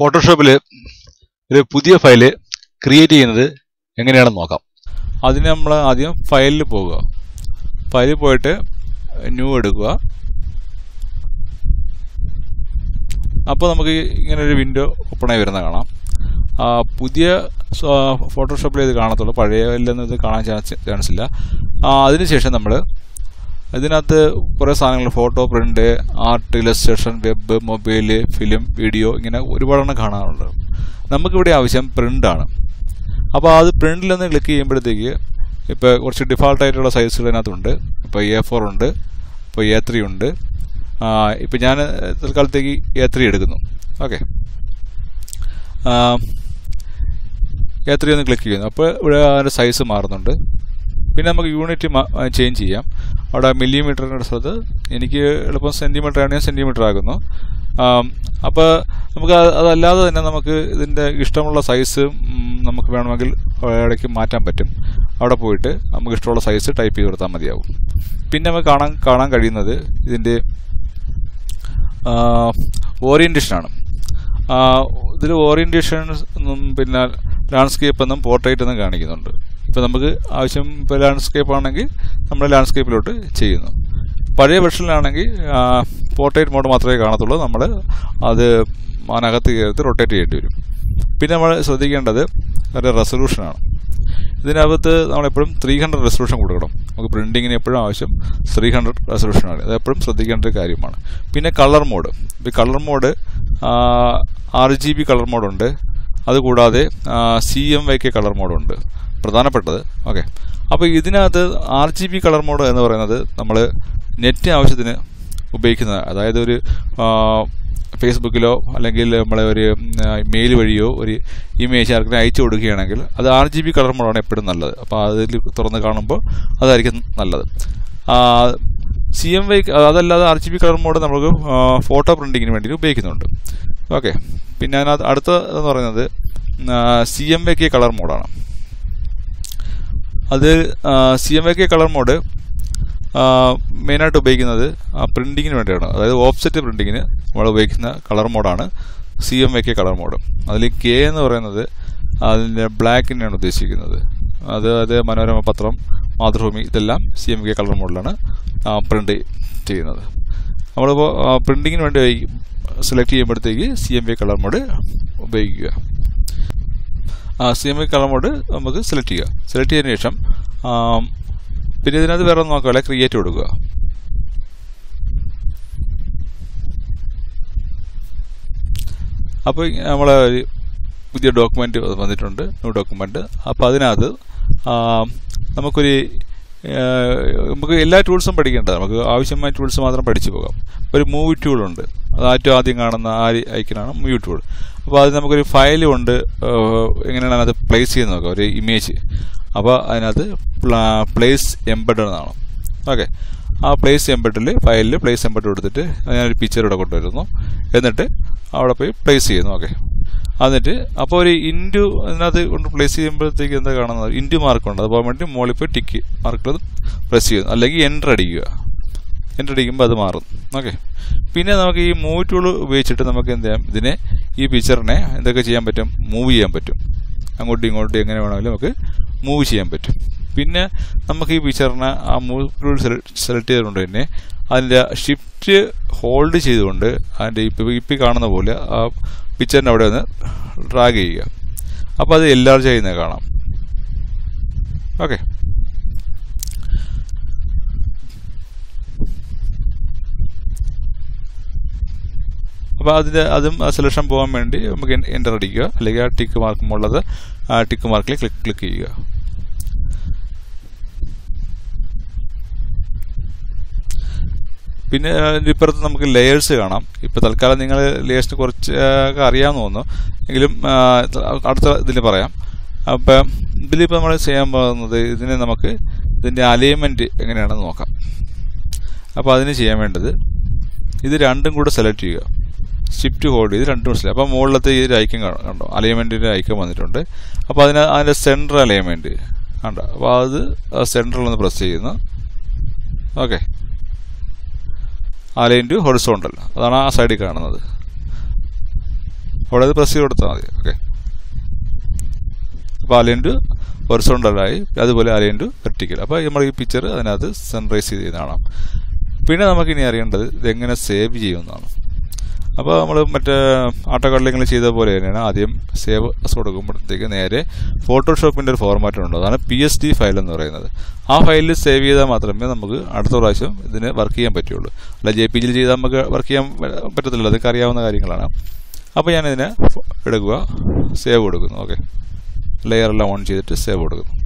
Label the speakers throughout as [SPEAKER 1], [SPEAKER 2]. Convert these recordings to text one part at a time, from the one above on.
[SPEAKER 1] ഫോട്ടോഷോപ്പിൽ ഒരു പുതിയ file create ചെയ്യുന്നത് എങ്ങനെയാണെന്ന് നോക്കാം
[SPEAKER 2] അതിന് നമ്മൾ ആദ്യം ഫയലിൽ പോകുക ഫയലിൽ പോയിട്ട് ന്യൂ എടുക്കുക അപ്പോൾ നമുക്ക് ഇങ്ങനെ ഒരു വിൻഡോ ഓപ്പൺ ആയി വരുന്ന കാണാം ആ, പുതിയ ഫോട്ടോഷോപ്പിൽ ഇത് കാണത്തുള്ളൂ പഴയതിലൊന്നും ഇത് കാണാൻ ചാൻസ് ചാൻസ് ഇല്ല ആ, അതിനുശേഷം നമ്മൾ ഇതിനകത്ത് കുറേ സാധനങ്ങൾ photo print art illustration web mobile film video ഇങ്ങനെ ഒരുപാടെണ്ണം കാണാറുണ്ട് നമുക്കിവിടെ ആവശ്യം പ്രിൻ്റാണ് അപ്പോൾ അത് പ്രിൻ്റിലൊന്ന് ക്ലിക്ക് ചെയ്യുമ്പോഴത്തേക്ക് ഇപ്പോൾ കുറച്ച് ഡിഫാൾട്ട് ആയിട്ടുള്ള സൈസുകൾ ഇതിനകത്തുണ്ട് ഇപ്പോൾ എ ഫോർ ഉണ്ട് ഇപ്പോൾ എ ത്രീ ഉണ്ട് ഇപ്പോൾ ഞാൻ തൽക്കാലത്തേക്ക് എ ത്രീ എടുക്കുന്നു ഓക്കെ എ ത്രീ ഒന്ന് ക്ലിക്ക് ചെയ്യുന്നു അപ്പോൾ ഇവിടെ അതിൻ്റെ സൈസ് മാറുന്നുണ്ട് പിന്നെ നമുക്ക് യൂണിറ്റ് ചേഞ്ച് ചെയ്യാം അവിടെ മില്ലിമീറ്ററിൻ്റെ സ്ഥലത്ത് എനിക്ക് എളുപ്പം സെൻറ്റിമീറ്റർ ആണ് ഞാൻ സെൻറ്റിമീറ്റർ ആകുന്നു അപ്പോൾ നമുക്ക് അത് അതല്ലാതെ തന്നെ നമുക്ക് ഇതിൻ്റെ ഇഷ്ടമുള്ള സൈസ് നമുക്ക് വേണമെങ്കിൽ ഇടയ്ക്ക് മാറ്റാൻ പറ്റും അവിടെ പോയിട്ട് നമുക്ക് ഇഷ്ടമുള്ള സൈസ് ടൈപ്പ് ചെയ്ത് കൊടുത്താൽ മതിയാവും പിന്നെ നമുക്ക് കാണാൻ കാണാൻ കഴിയുന്നത് ഇതിൻ്റെ ഓറിയൻറ്റേഷനാണ് ഇതിൽ ഓറിയൻറ്റേഷൻ എന്നും പിന്നെ ലാൻഡ്സ്കേപ്പ് എന്നും പോർട്രേറ്റ് എന്നും കാണിക്കുന്നുണ്ട് ഇപ്പോൾ നമുക്ക് ആവശ്യം ഇപ്പോൾ ലാൻഡ്സ്കേപ്പ് ആണെങ്കിൽ നമ്മൾ ലാൻഡ്സ്കേപ്പിലോട്ട് ചെയ്യുന്നു പഴയ വെർഷനിലാണെങ്കിൽ പോർട്രേറ്റ് മോഡ് മാത്രമേ കാണത്തുള്ളൂ നമ്മൾ അത് അതിനകത്ത് കയറി റൊട്ടേറ്റ് ചെയ്യേണ്ടി വരും പിന്നെ നമ്മൾ ശ്രദ്ധിക്കേണ്ടത് ഒരു റെസൊല്യൂഷനാണ് ഇതിനകത്ത് നമ്മളെപ്പോഴും ത്രീ ഹൺഡ്രഡ് റെസൊല്യൂഷൻ കൊടുക്കണം നമുക്ക് പ്രിൻറ്റിങ്ങിന് എപ്പോഴും ആവശ്യം ത്രീ ഹൺഡ്രഡ് റെസൊല്യൂഷനാണ് ഇത് എപ്പോഴും ശ്രദ്ധിക്കേണ്ട ഒരു കാര്യമാണ് പിന്നെ കളർ മോഡ് ഈ colour mode R G B colour മോഡുണ്ട് അതുകൂടാതെ C M Y K colour മോഡുണ്ട് പ്രധാനപ്പെട്ടത് ഓക്കെ അപ്പോൾ ഇതിനകത്ത് R G B colour mode എന്ന് പറയുന്നത് നമ്മൾ നെറ്റ് ആവശ്യത്തിന് ഉപയോഗിക്കുന്ന അതായത് ഒരു ഫേസ്ബുക്കിലോ അല്ലെങ്കിൽ നമ്മളെ ഒരു മെയിൽ വഴിയോ ഒരു ഇമേജ് ആർക്കും അയച്ചു കൊടുക്കുകയാണെങ്കിൽ അത് ആർ ജി ബി കളർ മോഡാണ് എപ്പോഴും നല്ലത് അപ്പോൾ അതിൽ തുറന്ന് കാണുമ്പോൾ അതായിരിക്കും നല്ലത് സി എം വൈ അതല്ലാതെ R G B colour mode നമുക്ക് ഫോട്ടോ പ്രിൻറ്റിങ്ങിന് വേണ്ടി ഉപയോഗിക്കുന്നുണ്ട് ഓക്കെ പിന്നെ അതിനകത്ത് അടുത്ത എന്ന് പറയുന്നത് C M Y K colour മോഡാണ് അത് C M Y K colour mode മെയിനായിട്ട് ഉപയോഗിക്കുന്നത് പ്രിൻറ്റിങ്ങിന് വേണ്ടിയാണ് അതായത് ഓഫ്സെറ്റ് പ്രിൻറ്റിങ്ങിന് നമ്മൾ ഉപയോഗിക്കുന്ന കളർ മോഡാണ് C M Y K colour mode അതിൽ കെ എന്ന് പറയുന്നത് അതിൻ്റെ ബ്ലാക്കിനെയാണ് ഉദ്ദേശിക്കുന്നത് അത് അത് മനോരമ പത്രം മാതൃഭൂമി ഇതെല്ലാം സി എം കെ കളർ മോഡിലാണ് പ്രിൻ്റ് ചെയ്യുന്നത് നമ്മളിപ്പോൾ പ്രിൻറ്റിങ്ങിന് വേണ്ടി സെലക്ട് ചെയ്യുമ്പോഴത്തേക്ക് C M Y colour mode ഉപയോഗിക്കുക C M I colour mode നമുക്ക് സെലക്ട് ചെയ്യുക സെലക്ട് ചെയ്തതിന് ശേഷം പിന്നെ ഇതിനകത്ത് വേറെ ഒന്നും നോക്കാതെ ക്രിയേറ്റ് കൊടുക്കുക അപ്പോൾ നമ്മളെ ഒരു പുതിയ ഡോക്യുമെൻ്റ് വന്നിട്ടുണ്ട് ന്യൂ ഡോക്യുമെൻ്റ് അപ്പോൾ അതിനകത്ത് നമുക്കൊരു നമുക്ക് എല്ലാ ടൂൾസും പഠിക്കേണ്ട നമുക്ക് ആവശ്യമായ ടൂൾസ് മാത്രം പഠിച്ചു പോകാം ഒരു മൂവി ടൂളുണ്ട് അത് ഏറ്റവും ആദ്യം കാണുന്ന ആ ഐക്കനാണ് മൂവി ടൂൾ അപ്പോൾ അത് നമുക്കൊരു ഫയൽ കൊണ്ട് എങ്ങനെയാണ് അതിനകത്ത് പ്ലേസ് ചെയ്യുന്ന നോക്കാം ഒരു ഇമേജ് അപ്പോൾ അതിനകത്ത് പ്ലേസ് എംബഡ് എന്നാണ് ഓക്കെ ആ പ്ലേസ് എംബഡിൽ ഫയലിൽ പ്ലേസ് എംബഡ് കൊടുത്തിട്ട് ഞാനൊരു പിക്ചർ ഇവിടെ കൊണ്ടുവരുന്നു എന്നിട്ട് അവിടെ പോയി പ്ലേസ് ചെയ്യുന്നു ഓക്കെ എന്നിട്ട് അപ്പോൾ ഒരു ഇൻറ്റു അതിനകത്ത് കൊണ്ട് പ്ലേസ് ചെയ്യുമ്പോഴത്തേക്ക് എന്താ കാണുന്നത് ഇൻറ്റു മാർക്ക് ഉണ്ട് അതുപോലെ വേണ്ടി മുകളിൽ പോയി ടിക്ക് മാർക്കിൽ പ്രസ് ചെയ്യുന്നു അല്ലെങ്കിൽ എൻ്റർ അടിക്കുക എൻ്റർ അടിക്കുമ്പോൾ അത് മാറും ഓക്കെ പിന്നെ നമുക്ക് ഈ മൂവ് ടൂൾ ഉപയോഗിച്ചിട്ട് നമുക്ക് എന്ത് ചെയ്യാം ഇതിനെ ഈ പിക്ചറിനെ എന്തൊക്കെ ചെയ്യാൻ പറ്റും മൂവ് ചെയ്യാൻ പറ്റും അങ്ങോട്ടും ഇങ്ങോട്ടും എങ്ങനെ വേണമെങ്കിലും നമുക്ക് മൂവ് ചെയ്യാൻ പറ്റും പിന്നെ നമുക്ക് ഈ പിക്ചറിനെ ആ മൂവ് ടൂൾ സെലക്ട് ചെയ്തുകൊണ്ട് തന്നെ അതിൻ്റെ ഷിഫ്റ്റ് ഹോൾഡ് ചെയ്തുകൊണ്ട് അതിൻ്റെ ഇപ്പോൾ ഇപ്പം കാണുന്ന പോലെ ആ പിക്ചറിൻ്റെ അവിടെ ഒന്ന് ഡ്രാഗ് ചെയ്യുക അപ്പോൾ അത് എല്ലാവരും ചെയ്യുന്നത് കാണാം ഓക്കെ അപ്പോൾ അതിൻ്റെ അതും സെലക്ഷൻ പോകാൻ വേണ്ടി നമുക്ക് എൻ്റർ അടിക്കുക അല്ലെങ്കിൽ ആ ടിക്ക് മാർക്കും ഉള്ളത് ആ ടിക്ക് മാർക്കിൽ ക്ലിക്ക് ക്ലിക്ക് ചെയ്യുക പിന്നെ ഇപ്പുറത്ത് നമുക്ക് ലെയേഴ്സ് കാണാം ഇപ്പോൾ തൽക്കാലം നിങ്ങൾ ലെയേഴ്സിന് കുറച്ച് അറിയാമെന്ന് തോന്നുന്നു എങ്കിലും അടുത്ത ഇതിൽ പറയാം അപ്പം ഇതിലിപ്പോൾ നമ്മൾ ചെയ്യാൻ പോകുന്നത് ഇതിനെ നമുക്ക് ഇതിൻ്റെ അലൈൻമെൻറ്റ് എങ്ങനെയാണെന്ന് നോക്കാം അപ്പോൾ അതിന് ചെയ്യാൻ വേണ്ടത് ഇത് രണ്ടും കൂടെ സെലക്ട് ചെയ്യുക ഷിഫ്റ്റ് ഹോൾഡ് ചെയ്ത് രണ്ടും സെലക്ട് അപ്പോൾ മുകളിലത്തെ ഈ ഒരു ഐക്കം കണ്ടോ അലൈൻമെൻറ്റിൻ്റെ ഐക്കം വന്നിട്ടുണ്ട് അപ്പോൾ അതിന് അതിൻ്റെ സെൻറ്റർ അലൈൻമെൻറ്റ് കണ്ടോ അപ്പോൾ അത് സെൻറ്ററിൽ ഒന്ന് പ്രസ് ചെയ്യുന്നു ഓക്കെ അലൈൻ ടു ഹൊറിസോണ്ടൽ അതാണ് ആ സൈഡിൽ കാണുന്നത് അവിടെ അത് പ്രസ് ചെയ്ത് കൊടുത്താൽ മതി ഓക്കെ അപ്പോൾ അലൈൻ ടു ഹൊറിസോണ്ടലായി അതുപോലെ അലൈൻ ടു വെർട്ടിക്കൽ അപ്പോൾ നമ്മൾ ഈ പിക്ചർ അതിനകത്ത് സൺറൈസ് ചെയ്ത് കാണാം പിന്നെ നമുക്കിനി അറിയേണ്ടത് ഇതെങ്ങനെ സേവ് ചെയ്യുമെന്നാണ് അപ്പോൾ നമ്മൾ മറ്റേ ആട്ടോക്കാട്ടിലെങ്കിൽ ചെയ്ത പോലെ തന്നെയാണ് ആദ്യം സേവ് കൊടുക്കുമ്പോഴത്തേക്ക് നേരെ ഫോട്ടോഷോപ്പിൻ്റെ ഒരു ഫോർമാറ്റ് ഉണ്ട് അതാണ് പി എസ് ഡി ഫയൽ എന്ന് പറയുന്നത് ആ ഫയലിൽ സേവ് ചെയ്താൽ മാത്രമേ നമുക്ക് അടുത്ത പ്രാവശ്യം ഇതിന് വർക്ക് ചെയ്യാൻ പറ്റുള്ളൂ അല്ല ജെ പി ജിയിൽ ചെയ്താൽ നമുക്ക് വർക്ക് ചെയ്യാൻ പറ്റത്തില്ല അതൊക്കെ അറിയാവുന്ന കാര്യങ്ങളാണ് അപ്പോൾ ഞാനിതിനെ എടുക്കുക സേവ് കൊടുക്കുന്നു ഓക്കെ ലെയറെല്ലാം ഓൺ ചെയ്തിട്ട് സേവ് കൊടുക്കുന്നു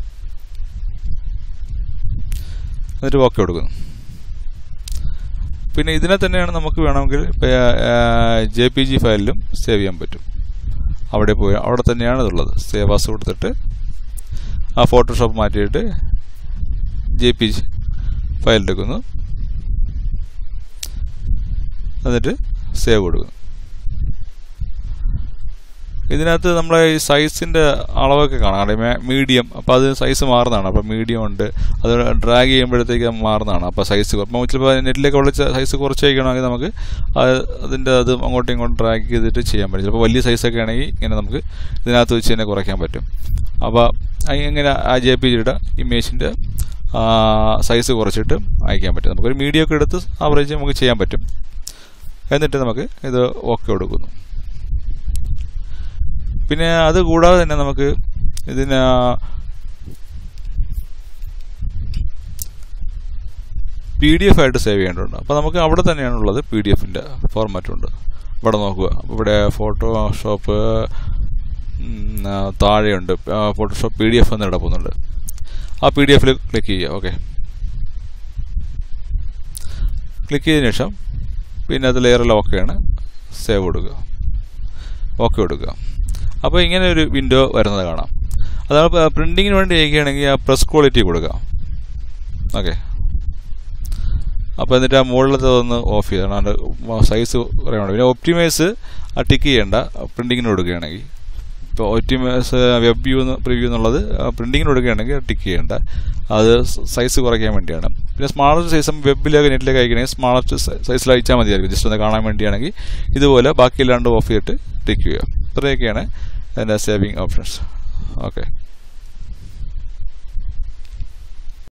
[SPEAKER 2] എന്നിട്ട് ഓക്കെ കൊടുക്കുന്നു പിന്നെ ഇതിനെ തന്നെയാണ് നമുക്ക് വേണമെങ്കിൽ ജെ പി ജി ഫയലിലും സേവ് ചെയ്യാൻ പറ്റും അവിടെ പോയി അവിടെ തന്നെയാണ് ഇതുള്ളത് സേവ് ആസ് കൊടുത്തിട്ട് ആ ഫോട്ടോഷോപ്പ് മാറ്റിയിട്ട് ജെ പി ജി ഫയൽ എടുക്കുന്നു എന്നിട്ട് സേവ് കൊടുക്കുന്നു ഇതിനകത്ത് നമ്മളെ ഈ സൈസിൻ്റെ അളവൊക്കെ കാണാം മീഡിയം അപ്പോൾ അത് സൈസ് മാറുന്നതാണ് അപ്പോൾ മീഡിയം ഉണ്ട് അത് ഡ്രാഗ് ചെയ്യുമ്പോഴത്തേക്ക് മാറുന്നതാണ് അപ്പോൾ സൈസ് അപ്പോൾ ചിലപ്പോൾ നെറ്റിലേക്ക് ഉള്ള സൈസ് കുറച്ച് വയ്ക്കണമെങ്കിൽ നമുക്ക് അതിൻ്റെ അത് അങ്ങോട്ടും ഇങ്ങോട്ടും ഡ്രാഗ് ചെയ്തിട്ട് ചെയ്യാൻ പറ്റും ചിലപ്പോൾ വലിയ സൈസൊക്കെ ആണെങ്കിൽ ഇങ്ങനെ നമുക്ക് ഇതിനകത്ത് വെച്ച് തന്നെ കുറയ്ക്കാൻ പറ്റും അപ്പോൾ ഇങ്ങനെ ആ ജെ പി ജിയുടെ ഇമേജിൻ്റെ സൈസ് കുറച്ചിട്ട് അയക്കാൻ പറ്റും നമുക്കൊരു മീഡിയം ഒക്കെ എടുത്ത് ആവറേജ് നമുക്ക് ചെയ്യാൻ പറ്റും എന്നിട്ട് നമുക്ക് ഇത് ഓക്കെ കൊടുക്കുന്നു പിന്നെ അത് കൂടാതെ തന്നെ നമുക്ക് ഇതിന് പി ഡി എഫ് ആയിട്ട് സേവ് ചെയ്യേണ്ടതുണ്ട് അപ്പോൾ നമുക്ക് അവിടെ തന്നെയാണുള്ളത് പി ഡി എഫിൻ്റെ ഫോർമാറ്റ് ഉണ്ട് ഇവിടെ നോക്കുക അപ്പോൾ ഇവിടെ ഫോട്ടോഷോപ്പ് താഴെയുണ്ട് ഫോട്ടോഷോപ്പ് പി ഡി എഫ് എന്ന് കിടക്കുന്നുണ്ട് ആ പി ഡി എഫിൽ ക്ലിക്ക് ചെയ്യുക ഓക്കെ ക്ലിക്ക് ചെയ്തതിന് ശേഷം പിന്നെ അത് ലെയറെല്ലാം ഓക്കെയാണ് സേവ് കൊടുക്കുക ഓക്കെ കൊടുക്കുക അപ്പോൾ ഇങ്ങനെ ഒരു വിൻഡോ വരുന്നത് കാണാം അതാണ് പ്രിൻറ്റിങ്ങിന് വേണ്ടി ചെയ്യുകയാണെങ്കിൽ ആ പ്രസ് ക്വാളിറ്റി കൊടുക്കാം ഓക്കെ അപ്പോൾ എന്നിട്ട് ആ മുകളിലത്തെ ഒന്ന് ഓഫ് ചെയ്യണം അതിൻ്റെ സൈസ് പറയണം പിന്നെ ഒപ്റ്റിമൈസ് ആ ടിക്ക് ചെയ്യേണ്ട പ്രിൻറ്റിങ്ങിന് കൊടുക്കുകയാണെങ്കിൽ ഇപ്പോൾ ഒപ്റ്റിമൈസ് വെബ് വ്യൂ പ്രിവ്യൂ എന്നുള്ളത് പ്രിൻറ്റിങ്ങിന് കൊടുക്കുകയാണെങ്കിൽ ടിക്ക് ചെയ്യേണ്ട അത് സൈസ് കുറയ്ക്കാൻ വേണ്ടിയാണ് പിന്നെ സ്മാളർ സൈസും വെബിലേക്ക് നെറ്റിലേക്ക് അയക്കണമെങ്കിൽ സ്മാളർ സൈസിൽ അയച്ചാൽ മതിയായിരിക്കും ജസ്റ്റ് ഒന്ന് കാണാൻ വേണ്ടിയാണെങ്കിൽ ഇതുപോലെ ബാക്കിയെല്ലാണ്ട് ഓഫ് ചെയ്തിട്ട് ടിക്ക് ചെയ്യുക ഇത്രയൊക്കെയാണ് അതിൻ്റെ സേവിങ് ഓപ്ഷൻസ് ഓക്കെ